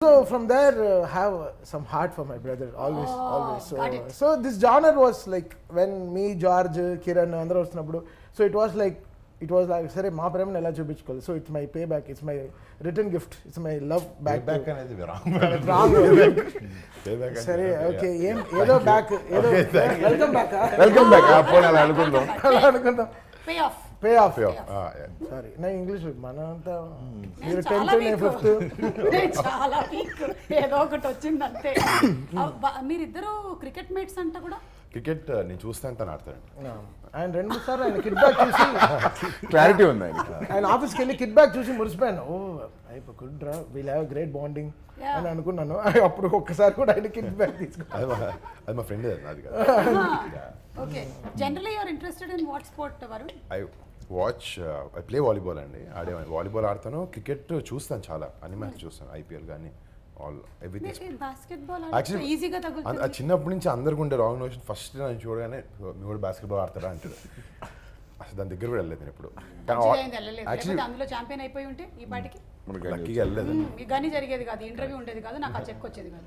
So from there, uh, have uh, some heart for my brother. Always, Oh, always. So, got it. so this genre was like when me, George, Kiran, అందరూ వస్తున్నప్పుడు so it was like it was like సరే మా ప్రేమను ఎలా చూపించుకోవాలి so it's my pay back it's my return gift it's my love back back అనేది Wrong. Payback సరే అంటే- ఓకే Yeah. ఏం ఏదో బ్యాక్ ఏదో Okay, thank you. Welcome back welcome back పోనీ అలా అనుకుందాం అలా అనుకుందాం pay off pay off Pay off. Ah, yeah. Sorry నా ఇంగ్లీష్ మన అంతా నేను మీరు చాలా టెన్త్ నేను weak. ఫిఫ్త్ నేను చాలా వీక్ ఏదో ఒకటి వచ్చింది అంతే అబ్బా, మీరిద్దరూ క్రికెట్ మేట్స్ అంట కూడా క్రికెట్ నేను చూస్తాను తను ఆడతాడండి ఆయన రెండు మూడు సార్లు ఆయన కిడ్ బ్యాక్ చూసి క్లారిటీ ఉంది ఆయనకి ఆయన ఆఫీస్కి వెళ్ళి కిడ్ బ్యాక్ చూసి మురిసిపోయాను ఓ అయిపో గుడ్ రా we'll have great bonding Yeah. అని అనుకున్నాను అప్పుడు ఒక్కసారి కూడా ఆయన కిడ్ బ్యాక్ తీసుకున్నాను అది మా అది మా ఫ్రెండ్ అది కాదు okay generally you are interested in what sport Varun I watch I play volleyball అండి ఆడే వాలీబాల్ ఆడతాను క్రికెట్ చూస్తాను చాలా అన్ని మ్యాచ్ చూస్తాను ఐపీఎల్ కానీ all everything basketball Actually, ఈజీగా అది తగులుతుంది చిన్నప్పటి నుంచి అందరికి ఉండే రాంగ్ నోషన్ ఫస్ట్ నేను చూడగానే మీ కూడా బాస్కెట్బాల్ ఆడతారా అంటాడు అసలు దాని దగ్గర కూడా వెళ్ళలేదు నేను ఇప్పుడు మంచిగా అయింది వెళ్ళలేదు యాక్చువల్లీ లేకపోతే అందులో ఛాంపియన్ అయిపోయి ఉంటే ఈ పాటికి మనకి లక్కీగా వెళ్ళలేదు మీ గని జరిగేది కాదు ఇంటర్వ్యూ ఉండేది కాదు నాకు ఆ చెక్ వచ్చేది కాదు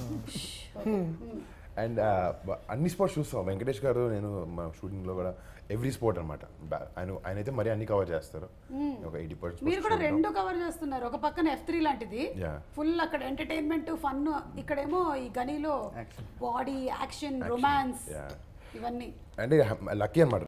అండ్ అన్ని స్పోర్ట్స్ చూస్తాం వెంకటేష్ గారు నేను మా షూటింగ్లో కూడా ఎవ్రీ స్పోర్ట్ అనమాట ఆయన ఆయన అయితే మరీ అన్ని కవర్ చేస్తారు ఒక ఎయిటీ మీరు కూడా పర్సెంట్ రెండు కవర్ చేస్తున్నారు ఒక పక్కన ఎఫ్ త్రీ లాంటిది Yeah. ఫుల్ అక్కడ ఎంటర్టైన్మెంట్ ఫన్ ఇక్కడేమో ఈ గనిలో బాడీ యాక్షన్ రొమాన్స్ Yeah. ఇవన్నీ అంటే లక్కీ అనమాట